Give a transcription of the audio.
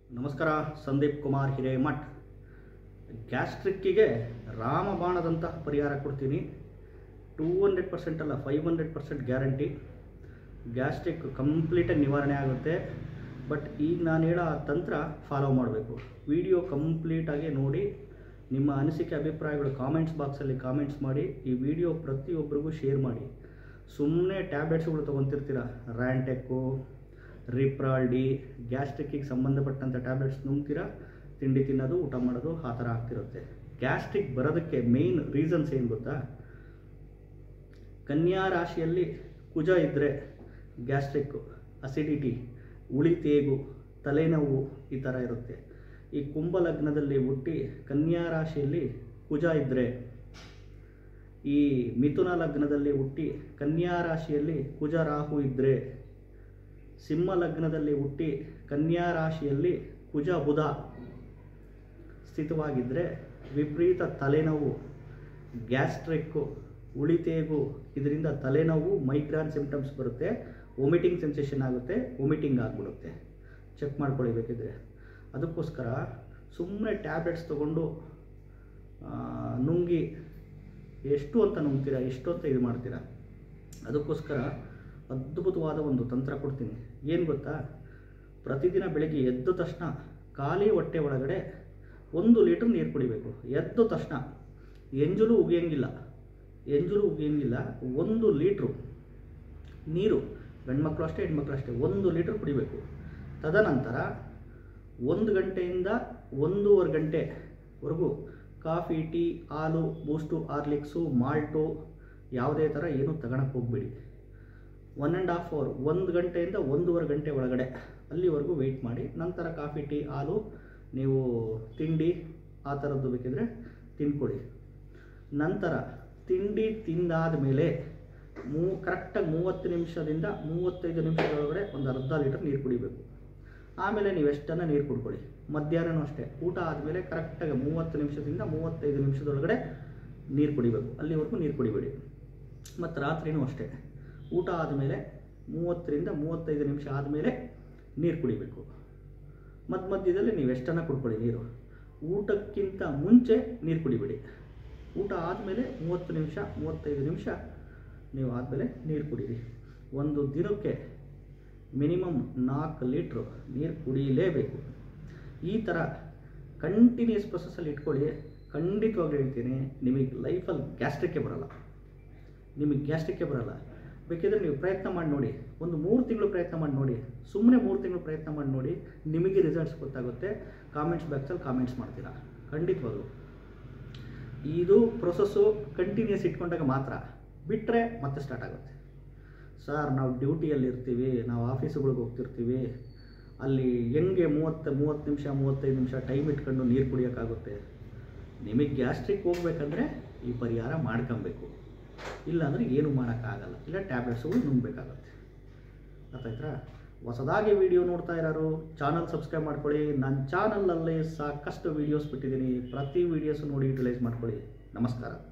ನಮಸ್ಕಾರ ಸಂದೀಪ್ ಕುಮಾರ್ ಹಿರೇಮಠ್ ಗ್ಯಾಸ್ಟ್ರಿಕ್ಕಿಗೆ ರಾಮಬಾಣದಂತಹ ಪರಿಹಾರ ಕೊಡ್ತೀನಿ ಟೂ ಹಂಡ್ರೆಡ್ ಪರ್ಸೆಂಟ್ ಅಲ್ಲ five hundred percent guarantee gastric ಕಂಪ್ಲೀಟಾಗಿ ನಿವಾರಣೆ ಆಗುತ್ತೆ ಬಟ್ ಈಗ ನಾನು ಹೇಳೋ ಆ ತಂತ್ರ ಫಾಲೋ ಮಾಡಬೇಕು ವಿಡಿಯೋ ಕಂಪ್ಲೀಟಾಗಿ ನೋಡಿ ನಿಮ್ಮ ಅನಿಸಿಕೆ ಅಭಿಪ್ರಾಯಗಳು ಕಾಮೆಂಟ್ಸ್ ಬಾಕ್ಸಲ್ಲಿ ಕಾಮೆಂಟ್ಸ್ ಮಾಡಿ ಈ ವಿಡಿಯೋ ಪ್ರತಿಯೊಬ್ಬರಿಗೂ ಶೇರ್ ಮಾಡಿ ಸುಮ್ಮನೆ ಟ್ಯಾಬ್ಲೆಟ್ಸ್ಗಳು ತೊಗೊತಿರ್ತೀರ ರ್ಯಾಂಟೆಕ್ಕು ರಿಪ್ರಾಲ್ ಡಿ ಗ್ಯಾಸ್ಟ್ರಿಕ್ಕಿಗೆ ಸಂಬಂಧಪಟ್ಟಂಥ ಟ್ಯಾಬ್ಲೆಟ್ಸ್ ನುಂಗ್ತೀರಾ ತಿಂಡಿ ತಿನ್ನೋದು ಊಟ ಮಾಡೋದು ಆ ಥರ ಆಗ್ತಿರುತ್ತೆ ಗ್ಯಾಸ್ಟ್ರಿಕ್ ಬರೋದಕ್ಕೆ ಮೇಯ್ನ್ ರೀಸನ್ಸ್ ಏನು ಗೊತ್ತಾ ಕನ್ಯಾ ರಾಶಿಯಲ್ಲಿ ಕುಜ ಇದ್ದರೆ ಗ್ಯಾಸ್ಟ್ರಿಕ್ಕು ಅಸಿಡಿಟಿ ಉಳಿ ತೇಗು ತಲೆನೋವು ಈ ಥರ ಇರುತ್ತೆ ಈ ಕುಂಭ ಲಗ್ನದಲ್ಲಿ ಹುಟ್ಟಿ ಕನ್ಯಾ ರಾಶಿಯಲ್ಲಿ ಕುಜ ಇದ್ದರೆ ಈ ಮಿಥುನ ಲಗ್ನದಲ್ಲಿ ಹುಟ್ಟಿ ಕನ್ಯಾ ರಾಶಿಯಲ್ಲಿ ಕುಜ ರಾಹು ಇದ್ದರೆ ಸಿಂಹ ಲಗ್ನದಲ್ಲಿ ಹುಟ್ಟಿ ಕನ್ಯಾ ರಾಶಿಯಲ್ಲಿ ಕುಜ ಬುಧ ಸ್ಥಿತವಾಗಿದ್ದರೆ ವಿಪರೀತ ತಲೆನೋವು ಗ್ಯಾಸ್ಟ್ರಿಕ್ಕು ಉಳಿತೇಗು ಇದರಿಂದ ತಲೆನೋವು ಮೈಗ್ರಾನ್ ಸಿಂಪ್ಟಮ್ಸ್ ಬರುತ್ತೆ ವಾಮಿಟಿಂಗ್ ಸೆನ್ಸೇಷನ್ ಆಗುತ್ತೆ ವಾಮಿಟಿಂಗ್ ಆಗಿಬಿಡುತ್ತೆ ಚೆಕ್ ಮಾಡ್ಕೊಳ್ಳಿ ಬೇಕಿದ್ರೆ ಅದಕ್ಕೋಸ್ಕರ ಸುಮ್ಮನೆ ಟ್ಯಾಬ್ಲೆಟ್ಸ್ ತೊಗೊಂಡು ಆ, ನುಂಗಿ ಎಷ್ಟು ಅಂತ ನುಂಗ್ತೀರಾ ಎಷ್ಟು ಅಂತ ಇದು ಮಾಡ್ತೀರಾ ಅದಕ್ಕೋಸ್ಕರ ಅದ್ಭುತವಾದ ಒಂದು ತಂತ್ರ ಕೊಡ್ತೀನಿ ಏನು ಗೊತ್ತಾ ಪ್ರತಿದಿನ ಬೆಳಗ್ಗೆ ಎದ್ದ ತಕ್ಷಣ ಖಾಲಿ ಹೊಟ್ಟೆ ಒಳಗಡೆ ಒಂದು ಲೀಟ್ರ್ ನೀರು ಕುಡಿಬೇಕು ಎದ್ದ ತಕ್ಷಣ ಎಂಜಲು ಉಗಿಯಂಗಿಲ್ಲ ಎಂಜಲು ಉಗಿಯಂಗಿಲ್ಲ ಒಂದು ಲೀಟ್ರು ನೀರು ಗಂಡ್ಮಕ್ಳು ಅಷ್ಟೇ ಹೆಣ್ಮಕ್ಳು ಅಷ್ಟೇ ಒಂದು ಲೀಟ್ರ್ ಕುಡಿಬೇಕು ತದನಂತರ ಒಂದು ಗಂಟೆಯಿಂದ ಒಂದೂವರೆ ಗಂಟೆವರೆಗೂ ಕಾಫಿ ಟೀ ಹಾಲು ಬೂಸ್ಟು ಹಾರ್ಲಿಕ್ಸು ಮಾಲ್ಟು ಯಾವುದೇ ಥರ ಏನೂ ತಗೊಳಕ್ಕೆ ಹೋಗ್ಬೇಡಿ ಒನ್ ಆ್ಯಂಡ್ ಹಾಫ್ ಅವರ್ ಒಂದು ಗಂಟೆಯಿಂದ ಒಂದೂವರೆ ಗಂಟೆ ಒಳಗಡೆ ಅಲ್ಲಿವರೆಗೂ ವೆಯ್ಟ್ ಮಾಡಿ ನಂತರ ಕಾಫಿ ಟೀ ಹಾಲು ನೀವು ತಿಂಡಿ ಆ ಥರದ್ದು ಬೇಕಿದ್ರೆ ತಿನ್ಕೊಳ್ಳಿ ನಂತರ ತಿಂಡಿ ತಿಂದಾದ ಮೇಲೆ ಮೂ ಕರೆಕ್ಟಾಗಿ ಮೂವತ್ತು ನಿಮಿಷದಿಂದ ಮೂವತ್ತೈದು ನಿಮಿಷದೊಳಗಡೆ ಒಂದು ಅರ್ಧ ಲೀಟರ್ ನೀರು ಕುಡಿಬೇಕು ಆಮೇಲೆ ನೀವು ಎಷ್ಟನ್ನ ನೀರು ಕುಡ್ಕೊಳ್ಳಿ ಮಧ್ಯಾಹ್ನನೂ ಅಷ್ಟೇ ಊಟ ಆದಮೇಲೆ ಕರೆಕ್ಟಾಗಿ ಮೂವತ್ತು ನಿಮಿಷದಿಂದ ಮೂವತ್ತೈದು ನಿಮಿಷದೊಳಗಡೆ ನೀರು ಕುಡಿಬೇಕು ಅಲ್ಲಿವರೆಗೂ ನೀರು ಕುಡಿಬೇಡಿ ಮತ್ತು ರಾತ್ರಿನೂ ಅಷ್ಟೇ ಊಟ ಆದಮೇಲೆ ಮೂವತ್ತರಿಂದ ಮೂವತ್ತೈದು ನಿಮಿಷ ಆದಮೇಲೆ ನೀರು ಕುಡಿಬೇಕು ಮಧ್ಯ ಮಧ್ಯದಲ್ಲಿ ನೀವು ಎಷ್ಟನ್ನ ಕುಡ್ಕೊಳ್ಳಿ ನೀರು ಊಟಕ್ಕಿಂತ ಮುಂಚೆ ನೀರು ಕುಡಿಬೇಡಿ ಊಟ ಆದಮೇಲೆ ಮೂವತ್ತು ನಿಮಿಷ ಮೂವತ್ತೈದು ನಿಮಿಷ ನೀವು ಆದಮೇಲೆ ನೀರು ಕುಡೀರಿ ಒಂದು ದಿನಕ್ಕೆ ಮಿನಿಮಮ್ ನಾಲ್ಕು ಲೀಟ್ರು ನೀರು ಕುಡಿಯಲೇಬೇಕು ಈ ಥರ ಕಂಟಿನ್ಯೂಸ್ ಪ್ರೊಸೆಸ್ಸಲ್ಲಿ ಇಟ್ಕೊಳ್ಳಿ ಖಂಡಿತವಾಗ್ಲೂ ಹೇಳ್ತೀನಿ ನಿಮಗೆ ಲೈಫಲ್ಲಿ ಗ್ಯಾಸ್ಟ್ರಿಕ್ಕೇ ಬರಲ್ಲ ನಿಮಗೆ ಗ್ಯಾಸ್ಟ್ರಿಕ್ಕೇ ಬರಲ್ಲ ಬೇಕಿದ್ರೆ ನೀವು ಪ್ರಯತ್ನ ಮಾಡಿ ನೋಡಿ ಒಂದು ಮೂರು ತಿಂಗಳು ಪ್ರಯತ್ನ ಮಾಡಿ ನೋಡಿ ಸುಮ್ಮನೆ ಮೂರು ತಿಂಗಳು ಪ್ರಯತ್ನ ಮಾಡಿ ನೋಡಿ ನಿಮಗೆ ರಿಸಲ್ಟ್ಸ್ ಗೊತ್ತಾಗುತ್ತೆ ಕಾಮೆಂಟ್ಸ್ ಬಾಕ್ಸಲ್ಲಿ ಕಾಮೆಂಟ್ಸ್ ಮಾಡ್ತೀರಾ ಖಂಡಿತವಾಗ್ಲೂ ಇದು ಪ್ರೊಸೆಸ್ಸು ಕಂಟಿನ್ಯೂಸ್ ಇಟ್ಕೊಂಡಾಗ ಮಾತ್ರ ಬಿಟ್ಟರೆ ಮತ್ತೆ ಸ್ಟಾರ್ಟ್ ಆಗುತ್ತೆ ಸರ್ ನಾವು ಡ್ಯೂಟಿಯಲ್ಲಿ ಇರ್ತೀವಿ ನಾವು ಆಫೀಸುಗಳಿಗೆ ಹೋಗ್ತಿರ್ತೀವಿ ಅಲ್ಲಿ ಹೆಂಗೆ ಮೂವತ್ತು ಮೂವತ್ತು ನಿಮಿಷ ಮೂವತ್ತೈದು ನಿಮಿಷ ಟೈಮ್ ಇಟ್ಕೊಂಡು ನೀರು ಕುಡಿಯೋಕ್ಕಾಗುತ್ತೆ ನಿಮಗೆ ಗ್ಯಾಸ್ಟ್ರಿಕ್ ಹೋಗ್ಬೇಕಂದ್ರೆ ಈ ಪರಿಹಾರ ಮಾಡ್ಕೊಬೇಕು ಇಲ್ಲಾಂದರೆ ಏನು ಮಾಡೋಕ್ಕಾಗಲ್ಲ ಇಲ್ಲ ಟ್ಯಾಬ್ಲೆಟ್ಸ್ಗಳು ನುಂಗಬೇಕಾಗತ್ತೆ ಅರ್ಥಾಯ್ತಾ ಹೊಸದಾಗಿ ವಿಡಿಯೋ ನೋಡ್ತಾ ಇರೋರು ಚಾನಲ್ ಸಬ್ಸ್ಕ್ರೈಬ್ ಮಾಡ್ಕೊಳ್ಳಿ ನನ್ನ ಚಾನಲಲ್ಲಿ ಸಾಕಷ್ಟು ವೀಡಿಯೋಸ್ ಬಿಟ್ಟಿದ್ದೀನಿ ಪ್ರತಿ ವೀಡಿಯೋಸು ನೋಡಿ ಯುಟಿಲೈಸ್ ಮಾಡ್ಕೊಳ್ಳಿ ನಮಸ್ಕಾರ